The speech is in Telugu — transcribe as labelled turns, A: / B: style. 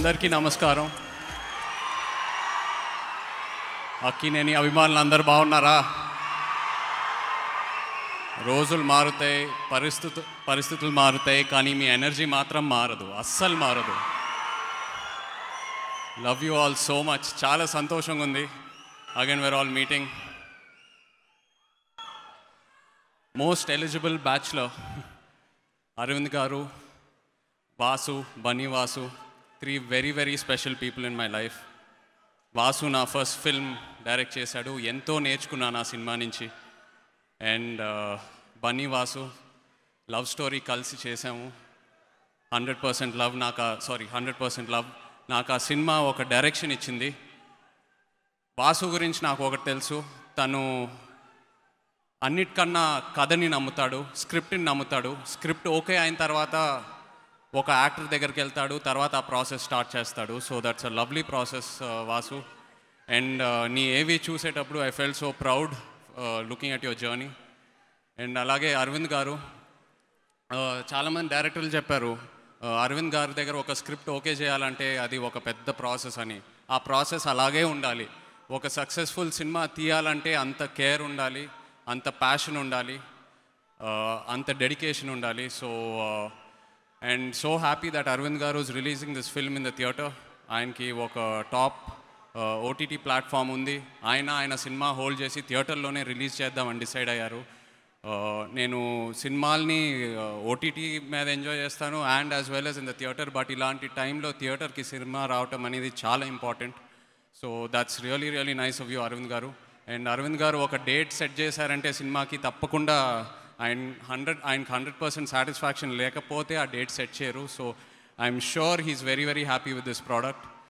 A: అందరికీ నమస్కారం అక్కినేని అభిమానులు అందరు బాగున్నారా రోజులు మారుతాయి పరిస్థితు పరిస్థితులు మారుతాయి కానీ మీ ఎనర్జీ మాత్రం మారదు అస్సలు మారదు love you all so much చాలా సంతోషంగా ఉంది again we're all meeting most eligible bachelor Aravind garu Vasu Bunny Vasu three very very special people in my life Vasu నా ఫస్ట్ ఫిల్మ్ డైరెక్ట్ చేశాడు ఎంతో నేర్చుకున్నాను ఆ సినిమా నుంచి and Bunny Vasu love story కలిసి చేసాము హండ్రెడ్ పర్సెంట్ లవ్ నాకు సారీ హండ్రెడ్ పర్సెంట్ లవ్ నాకు ఆ సినిమా ఒక డైరెక్షన్ ఇచ్చింది వాసు గురించి నాకు ఒకటి తెలుసు తను అన్నిటికన్నా కథని నమ్ముతాడు స్క్రిప్ట్ని నమ్ముతాడు స్క్రిప్ట్ ఓకే అయిన తర్వాత ఒక యాక్టర్ దగ్గరికి వెళ్తాడు తర్వాత ఆ ప్రాసెస్ స్టార్ట్ చేస్తాడు so that's a lovely process Vasu and నీ ఏవి చూసేటప్పుడు I felt so proud looking at your journey and అలాగే అరవింద్ గారు uh, చాలామంది డైరెక్టర్లు చెప్పారు uh, అరవింద్ గారి దగ్గర ఒక స్క్రిప్ట్ ఓకే చేయాలంటే అది ఒక పెద్ద ప్రాసెస్ అని ఆ ప్రాసెస్ అలాగే ఉండాలి ఒక సక్సెస్ఫుల్ సినిమా తీయాలంటే అంత కేర్ ఉండాలి అంత ప్యాషన్ ఉండాలి uh, అంత డెడికేషన్ ఉండాలి so and so happy that Aravind garu is releasing this film in the theatre ఆయనకి ఒక టాప్ ఓటీటీ ప్లాట్ఫామ్ ఉంది ఆయన ఆయన సినిమా హోల్డ్ చేసి థియేటర్లోనే రిలీజ్ చేద్దామని డిసైడ్ అయ్యారు Uh, నేను సినిమాల్ని ఓటీటీ మీద ఎంజాయ్ చేస్తాను and as well as in the theatre but ఇలాంటి టైంలో థియేటర్కి సినిమా రావటం అనేది చాలా important so that's really really nice of you Aravind garu and Arvind గారు ఒక డేట్ సెట్ చేశారంటే సినిమాకి తప్పకుండా ఆయన హండ్రెడ్ ఆయనకి హండ్రెడ్ పర్సెంట్ సాటిస్ఫాక్షన్ లేకపోతే ఆ డేట్ సెట్ చేయరు so I'm sure he's very very happy with this product